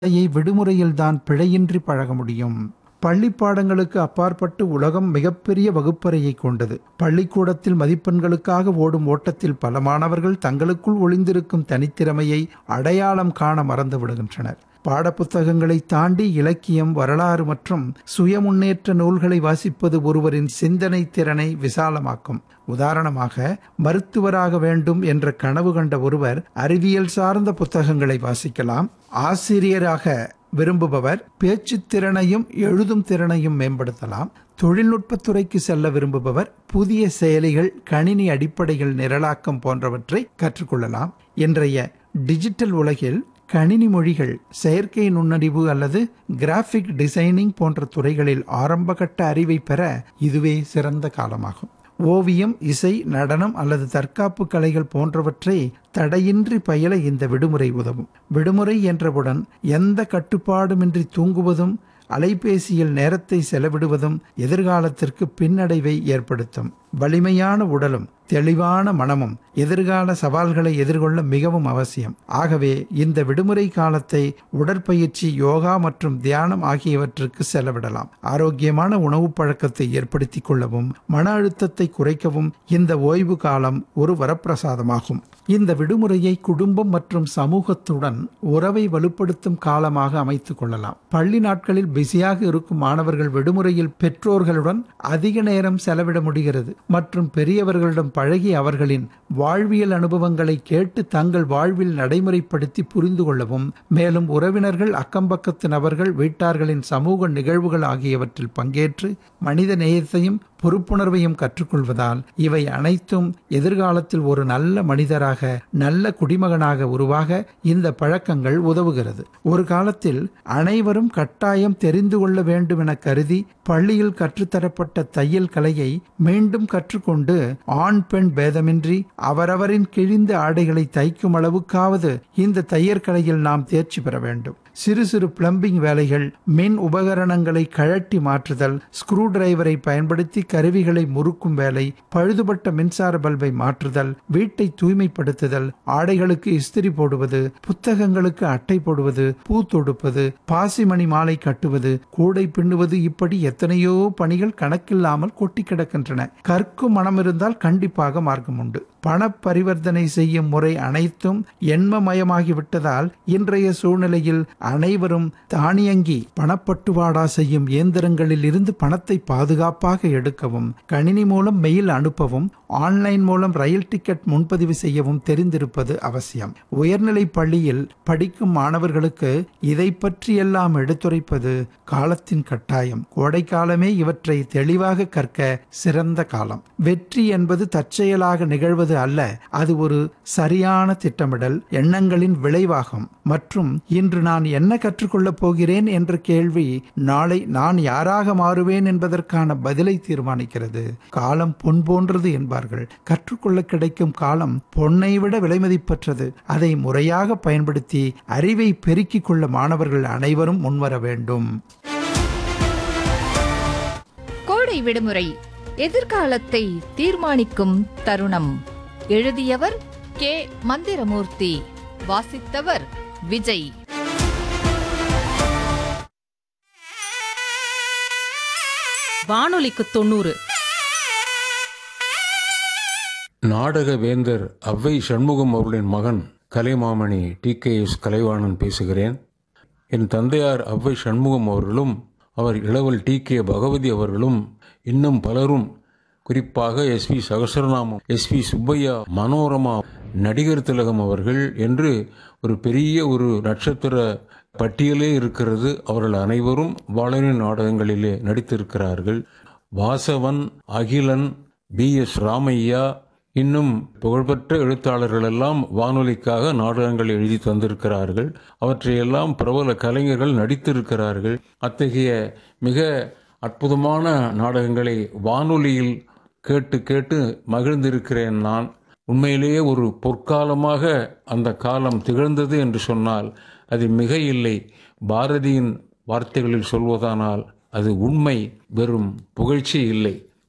யை விடுமுறையில்தான் பிழையின்றி பழக முடியும் பள்ளிப் பாடங்களுக்கு அப்பாற்பட்டு உலகம் மிகப்பெரிய வகுப்பறையை கொண்டது பள்ளிக்கூடத்தில் மதிப்பெண்களுக்காக ஓடும் ஓட்டத்தில் பல மாணவர்கள் தங்களுக்குள் ஒளிந்திருக்கும் தனித்திறமையை அடையாளம் காண மறந்து விடுகின்றனர் பாடப்புத்தகங்களை தாண்டி இலக்கியம் வரலாறு மற்றும் சுய முன்னேற்ற நூல்களை வாசிப்பது ஒருவரின் சிந்தனை திறனை விசாலமாக்கும் உதாரணமாக மருத்துவராக வேண்டும் என்ற கனவு கண்ட ஒருவர் அறிவியல் சார்ந்த புத்தகங்களை வாசிக்கலாம் ஆசிரியராக விரும்புபவர் பேச்சுத் திறனையும் எழுதும் திறனையும் மேம்படுத்தலாம் தொழில்நுட்பத்துறைக்கு செல்ல விரும்புபவர் புதிய செயலிகள் கணினி அடிப்படைகள் நிரலாக்கம் போன்றவற்றை கற்றுக்கொள்ளலாம் இன்றைய டிஜிட்டல் உலகில் கணினி மொழிகள் செயற்கை நுண்ணறிவு அல்லது கிராஃபிக் டிசைனிங் போன்ற துறைகளில் ஆரம்பகட்ட அறிவை பெற இதுவே சிறந்த காலமாகும் ஓவியம் இசை நடனம் அல்லது தற்காப்பு கலைகள் போன்றவற்றை தடையின்றி பயில இந்த விடுமுறை உதவும் விடுமுறை என்றவுடன் எந்த கட்டுப்பாடுமின்றி தூங்குவதும் அலைபேசியில் நேரத்தை செலவிடுவதும் எதிர்காலத்திற்கு பின்னடைவை ஏற்படுத்தும் வலிமையான உடலும் தெளிவான மனமும் எதிர்கால சவால்களை எதிர்கொள்ள மிகவும் அவசியம் ஆகவே இந்த விடுமுறை காலத்தை உடற்பயிற்சி யோகா மற்றும் தியானம் ஆகியவற்றுக்கு செலவிடலாம் ஆரோக்கியமான உணவு பழக்கத்தை ஏற்படுத்திக் கொள்ளவும் மன அழுத்தத்தை குறைக்கவும் இந்த ஓய்வு காலம் ஒரு வரப்பிரசாதமாகும் இந்த விடுமுறையை குடும்பம் மற்றும் சமூகத்துடன் உறவை வலுப்படுத்தும் காலமாக அமைத்துக் கொள்ளலாம் பள்ளி நாட்களில் பிஸியாக இருக்கும் மாணவர்கள் விடுமுறையில் பெற்றோர்களுடன் அதிக நேரம் செலவிட முடிகிறது மற்றும் பெரியவர்களிடம் பழகி அவர்களின் வாழ்வியல் அனுபவங்களை கேட்டு தங்கள் வாழ்வில் நடைமுறைப்படுத்தி புரிந்து கொள்ளவும் மேலும் உறவினர்கள் அக்கம்பக்கத்து நபர்கள் வீட்டார்களின் சமூக நிகழ்வுகள் ஆகியவற்றில் பங்கேற்று மனித நேயத்தையும் பொறுப்புணர்வையும் கற்றுக்கொள்வதால் இவை அனைத்தும் எதிர்காலத்தில் ஒரு நல்ல மனிதராக நல்ல குடிமகனாக உருவாக இந்த பழக்கங்கள் உதவுகிறது ஒரு காலத்தில் அனைவரும் கட்டாயம் தெரிந்து கொள்ள வேண்டும் என கருதி பள்ளியில் கற்றுத்தரப்பட்ட தையல் கலையை மீண்டும் கற்றுக்கொண்டு ஆண் பெண் பேதமின்றி அவரவரின் கிழிந்த ஆடைகளை தைக்கும் அளவுக்காவது இந்த தையற்கலையில் நாம் தேர்ச்சி பெற வேண்டும் சிறு சிறு பிளம்பிங் வேலைகள் மின் உபகரணங்களை கழட்டி மாற்றுதல் ஸ்க்ரூ டிரைவரை பயன்படுத்தி கருவிகளை முறுக்கும் வேலை பழுதுபட்ட மின்சார பல்பை மாற்றுதல் வீட்டை தூய்மைப்படுத்துதல் ஆடைகளுக்கு இஸ்திரி போடுவது புத்தகங்களுக்கு அட்டை போடுவது பூ தொடுப்பது பாசிமணி மாலை கட்டுவது கூடை பின்னுவது இப்படி எத்தனையோ பணிகள் கணக்கில்லாமல் கொட்டி கிடக்கின்றன கற்கும் மனம் இருந்தால் கண்டிப்பாக மார்க்கம் உண்டு பண பரிவர்த்தனை செய்யும் முறை அனைத்தும் எண்மமயமாகி விட்டதால் இன்றைய சூழ்நிலையில் அனைவரும் தானியங்கி பணப்பட்டுவாடா செய்யும் இயந்திரங்களில் இருந்து பணத்தை பாதுகாப்பாக எடுக்கவும் கணினி மூலம் மெயில் அனுப்பவும் ஆன்லைன் மூலம் ரயில் டிக்கெட் முன்பதிவு செய்யவும் தெரிந்திருப்பது அவசியம் உயர்நிலை பள்ளியில் படிக்கும் மாணவர்களுக்கு இதை பற்றியெல்லாம் எடுத்துரைப்பது காலத்தின் கட்டாயம் கோடைக்காலமே இவற்றை தெளிவாக கற்க சிறந்த காலம் வெற்றி என்பது தற்செயலாக நிகழ்வது அல்ல அது ஒரு சரியான திட்டமிடல் எண்ணங்களின் விளைவாகும் மற்றும் இன்று நான் என்ன கற்றுக்கொள்ளப் போகிறேன் என்ற கேள்வி நாளை நான் யாராக மாறுவேன் என்பதற்கான பதிலை தீர்மானிக்கிறது காலம் பொன் போன்றது என்பார்கள் கற்றுக்கொள்ள கிடைக்கும் காலம் பொன்னை விட விலைமதிப்பற்றது அதை முறையாக பயன்படுத்தி அறிவை பெருக்கிக் கொள்ள மாணவர்கள் அனைவரும் முன்வர வேண்டும் கோடை விடுமுறை எதிர்காலத்தை தீர்மானிக்கும் தருணம் எழுதியவர் கே மந்திரமூர்த்தி வாசித்தவர் விஜய் வானொலிக்கு தொண்ணூறு நாடக வேந்தர் அவ்வை சண்முகம் அவர்களின் மகன் Kalaimamani T K S Kalaivanan பேசுகிறேன் என் தந்தையார் அவ்வை சண்முகம் அவர்களும் அவர் இளவல் டி கே பகவதி அவர்களும் இன்னும் பலரும் குறிப்பாக S V Sahasranamam S V Subbaiah Manorama நடிகர் திலகம் அவர்கள் என்று ஒரு பெரிய ஒரு நட்சத்திர பட்டியலே இருக்கிறது அவர்கள் அனைவரும் வாழனி நாடகங்களிலே நடித்திருக்கிறார்கள் வாசவன் அகிலன் பி எஸ் ராமையா இன்னும் புகழ்பெற்ற எழுத்தாளர்கள் எல்லாம் வானொலிக்காக நாடகங்கள் எழுதி தந்திருக்கிறார்கள் அவற்றையெல்லாம் பிரபல கலைஞர்கள் நடித்திருக்கிறார்கள் அத்தகைய மிக அற்புதமான நாடகங்களை வானொலியில் கேட்டு கேட்டு மகிழ்ந்திருக்கிறேன் நான் உண்மையிலேயே ஒரு பொற்காலமாக அந்த காலம் திகழ்ந்தது என்று சொன்னால் அது மிக இல்லை பாரதியின் வார்த்தைகளில் சொல்வதானால் அது உண்மை வெறும் புகழ்ச்சி இல்லை